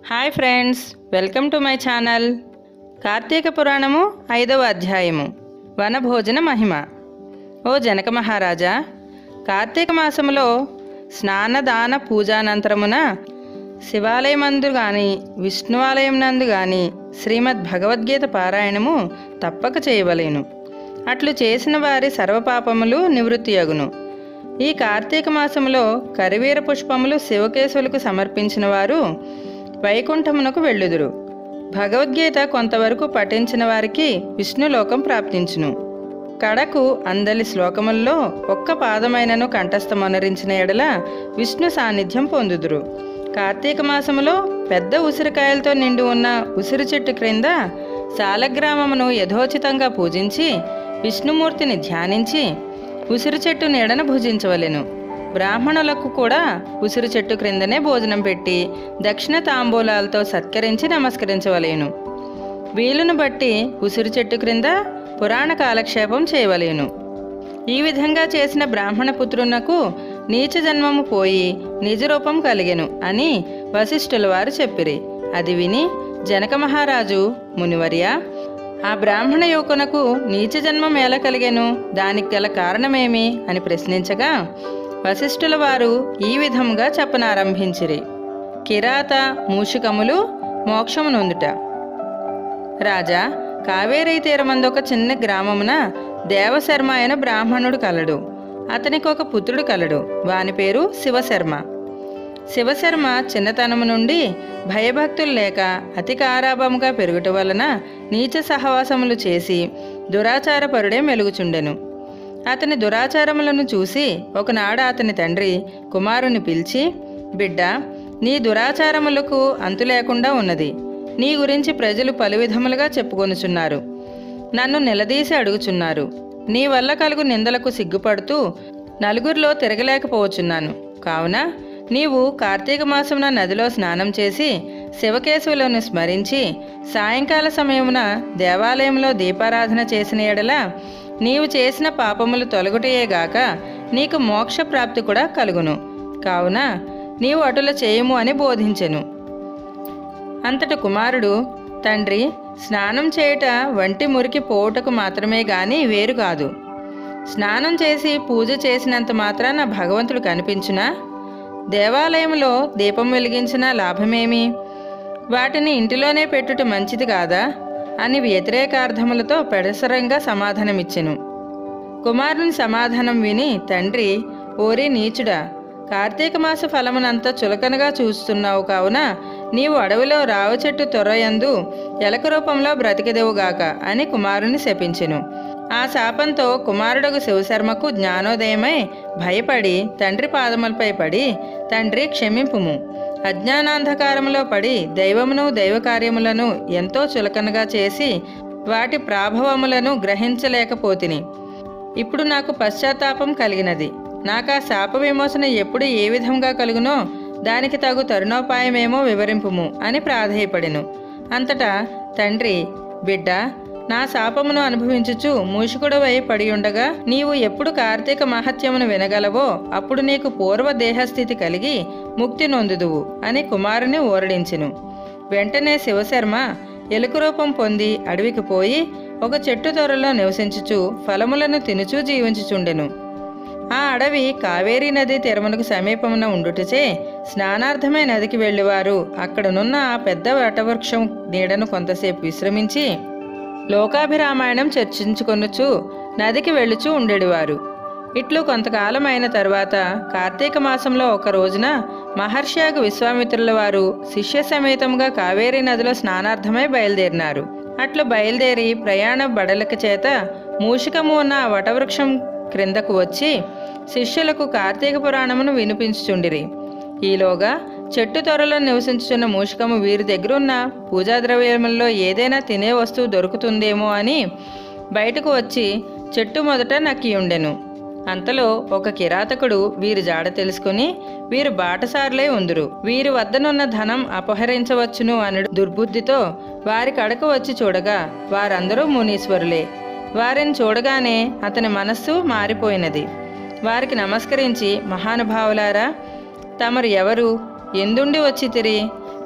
Hi friends welcome to my channel Karthika Puranamu ఐదవ అధ్యాయము వనభోజన మహిమ ఓ జనక మహారాజా కార్తీక మాసములో స్నానదాన పూజానంతరమున శివాలయమందు గాని విష్ణువాలయం నందు గాని శ్రీమద్ భగవద్గీత పారాయణము తప్పక చేయవలేను అట్లు చేసిన వారి సర్వపాపములు నివృత్తియగును ఈ కార్తీక మాసములో కరివీర పుష్పములు శివకేశవులకు సమర్పించిన వారు వైకుంఠమునకు వెళ్ళుదురు భగవద్గీత కొంతవరకు పఠించిన వారికి విష్ణులోకం ప్రాప్తించును కడకు అందలి శ్లోకముల్లో ఒక్క పాదమైనను కంఠస్థమనరించిన ఎడల విష్ణు సాన్నిధ్యం పొందుదురు కార్తీక మాసములో పెద్ద ఉసిరికాయలతో నిండి ఉన్న ఉసిరి చెట్టు క్రింద శాలగ్రామమును యథోచితంగా పూజించి విష్ణుమూర్తిని ధ్యానించి ఉసిరి చెట్టు నీడన భుజించవలెను బ్రాహ్మణులకు కూడా ఉసిరి చెట్టు క్రిందనే భోజనం పెట్టి దక్షిణ తాంబూలాలతో సత్కరించి నమస్కరించవలేను వీలును బట్టి ఉసిరి చెట్టు క్రింద పురాణ కాలక్షేపం చేయవలేను ఈ విధంగా చేసిన బ్రాహ్మణ పుత్రునకు నీచ జన్మము పోయి నిజరూపం కలిగెను అని వశిష్ఠుల వారు చెప్పిరి అది విని జనక మహారాజు మునివర్య ఆ బ్రాహ్మణ యువకునకు నీచ జన్మం ఎలా కలిగెను దానికి గల కారణమేమి అని ప్రశ్నించగా వశిష్ఠుల వారు ఈ విధముగా చెప్పనారంభించిరి కిరాత మూషికములు మోక్షమునొందుట రాజా కావేరీ తీరమందొక చిన్న గ్రామమున దేవశర్మ అయిన బ్రాహ్మణుడు కలడు అతనికి ఒక పుత్రుడు కలడు వాని పేరు శివశర్మ శివశర్మ చిన్నతనము నుండి భయభక్తులు లేక అతి కారాభముగా పెరుగుట వలన నీచ సహవాసములు చేసి దురాచారపరుడే మెలుగుచుండెను అతని దురాచారములను చూసి ఒకనాడు అతని తండ్రి కుమారుని పిలిచి బిడ్డ నీ దురాచారములకు అంతు లేకుండా ఉన్నది నీ గురించి ప్రజలు పలు విధములుగా చెప్పుకొనుచున్నారు నన్ను నిలదీసి అడుగుచున్నారు నీ వల్ల కలుగు నిందలకు సిగ్గుపడుతూ నలుగురిలో తిరగలేకపోవచ్చున్నాను కావున నీవు కార్తీక మాసమున నదిలో స్నానం చేసి శివకేశవులను స్మరించి సాయంకాల సమయమున దేవాలయంలో దీపారాధన చేసిన ఎడల నీవు చేసిన పాపములు తొలగుటయేగాక నీకు మోక్ష ప్రాప్తి కూడా కలుగును కావున నీవు అటుల చేయము అని బోధించెను అంతట కుమారుడు తండ్రి స్నానం చేయుట వంటి మురికి పోవుటకు మాత్రమే గాని వేరు కాదు స్నానం చేసి పూజ చేసినంత మాత్రాన భగవంతుడు కనిపించునా దేవాలయంలో దీపం వెలిగించిన లాభమేమి వాటిని ఇంటిలోనే పెట్టుట మంచిది కాదా అని వ్యతిరేకార్థములతో పెడసరంగా సమాధానమిచ్చెను కుమారుని సమాధానం విని తండ్రి ఓరి నీచుడా కార్తీక మాస ఫలమునంతా చులకనగా చూస్తున్నావు కావున నీవు అడవిలో రావ చెట్టు తొర్రయందు ఎలక రూపంలో బ్రతికెదవుగాక అని కుమారుని శపించెను ఆ శాపంతో కుమారుడకు శివశర్మకు జ్ఞానోదయమై భయపడి తండ్రి పాదములపై పడి తండ్రి క్షమింపుము అజ్ఞానాంధకారములో పడి దైవమును దైవ కార్యములను ఎంతో చులకనగా చేసి వాటి ప్రాభవములను గ్రహించలేకపోతిని ఇప్పుడు నాకు పశ్చాత్తాపం కలిగినది నాకు ఆ శాప విమోచన ఎప్పుడు ఏ విధంగా కలుగునో దానికి తగు తరుణోపాయమేమో వివరింపుము అని ప్రాధేయపడెను అంతటా తండ్రి బిడ్డ నా శాపమును అనుభవించుచు మూషికుడవై పడి ఉండగా నీవు ఎప్పుడు కార్తీక మహత్యమును వినగలవో అప్పుడు నీకు పూర్వ దేహస్థితి కలిగి ముక్తి నొందుదువు అని కుమారుని ఓరడించెను వెంటనే శివశర్మ ఎలుక రూపం పొంది అడవికి పోయి ఒక చెట్టు తొరలో నివసించుచు ఫలములను తినుచూ జీవించుచుండెను ఆ అడవి కావేరీ నది తిరుమలకు సమీపమున ఉండుటచే స్నానార్థమై నదికి వెళ్ళేవారు అక్కడనున్న ఆ పెద్ద వటవృక్షం నీడను కొంతసేపు విశ్రమించి లోకాభిరామాయణం చర్చించుకొనుచు నదికి వెళ్ళుచూ ఉండేవారు ఇట్లు కొంతకాలం అయిన తరువాత కార్తీక మాసంలో ఒక రోజున మహర్షియాగు విశ్వామిత్రుల వారు శిష్య సమేతంగా కావేరీ నదిలో స్నానార్థమై బయలుదేరినారు అట్లు బయలుదేరి ప్రయాణ బడలక చేత మూషికము ఉన్న ఆ వటవృక్షం క్రిందకు వచ్చి శిష్యులకు కార్తీక పురాణమును వినిపించుచుండిరి ఈలోగా చెట్టు త్వరలో నివసించుచున్న మూషికము వీరి దగ్గర ఉన్న పూజా ద్రవ్యములలో ఏదైనా తినే వస్తువు దొరుకుతుందేమో అని బయటకు వచ్చి చెట్టు మొదట నక్కి ఉండెను అంతలో ఒక కిరాతకుడు వీరి జాడ తెలుసుకుని వీరు బాటసారులై ఉందురు వీరి వద్దనున్న ధనం అపహరించవచ్చును అని దుర్బుద్ధితో వారి కడకు వచ్చి చూడగా వారందరూ మునీశ్వరులే వారిని చూడగానే అతని మనస్సు మారిపోయినది వారికి నమస్కరించి మహానుభావులారా తమరు ఎవరు ఎందుండి వచ్చి తిరి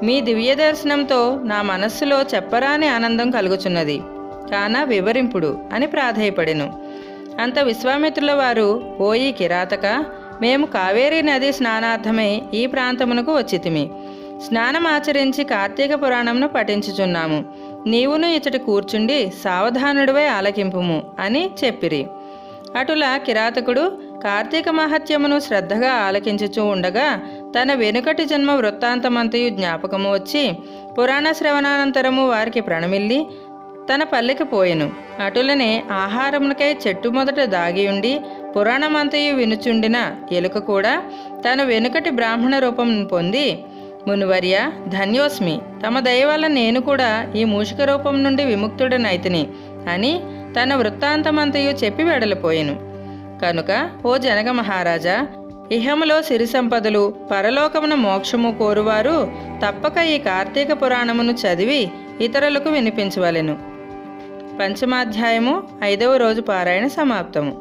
మీ దివ్య దర్శనంతో నా మనస్సులో చెప్పరాని ఆనందం కలుగుచున్నది కాన వివరింపుడు అని ప్రాధేయపడెను అంత విశ్వామిత్రుల వారు ఓయి కిరాతక మేము కావేరీ నది స్నానార్థమై ఈ ప్రాంతమునకు వచ్చితిమి స్నానమాచరించి కార్తీక పురాణంను పఠించుచున్నాము నీవును ఇచ్చటి కూర్చుండి సావధానుడివై ఆలకింపుము అని చెప్పిరి అటులా కిరాతకుడు కార్తీక మహత్యమును శ్రద్ధగా ఆలకించుచూ ఉండగా తన వెనుకటి జన్మ వృత్తాంతమంతయు జ్ఞాపకము వచ్చి పురాణ శ్రవణానంతరము వారికి ప్రణమిల్లి తన పల్లెకి పోయెను అటులనే ఆహారమునకై చెట్టు మొదట దాగియుండి పురాణమంతయు వినుచుండిన ఎలుక కూడా తన వెనుకటి బ్రాహ్మణ రూపం పొంది మునివర్య ధన్యోస్మి తమ దయ వల్ల నేను కూడా ఈ మూషిక రూపం నుండి విముక్తుడనైతిని అని తన వృత్తాంతమంతయు చెప్పి వెడలిపోయెను కనుక ఓ జనక మహారాజా ఇహములో సిరి సంపదలు పరలోకమున మోక్షము కోరువారు తప్పక ఈ కార్తీక పురాణమును చదివి ఇతరులకు వినిపించవలెను పంచమాధ్యాయము ఐదవ రోజు పారాయణ సమాప్తము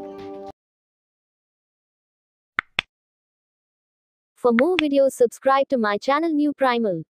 For more videos subscribe to my channel New Primal.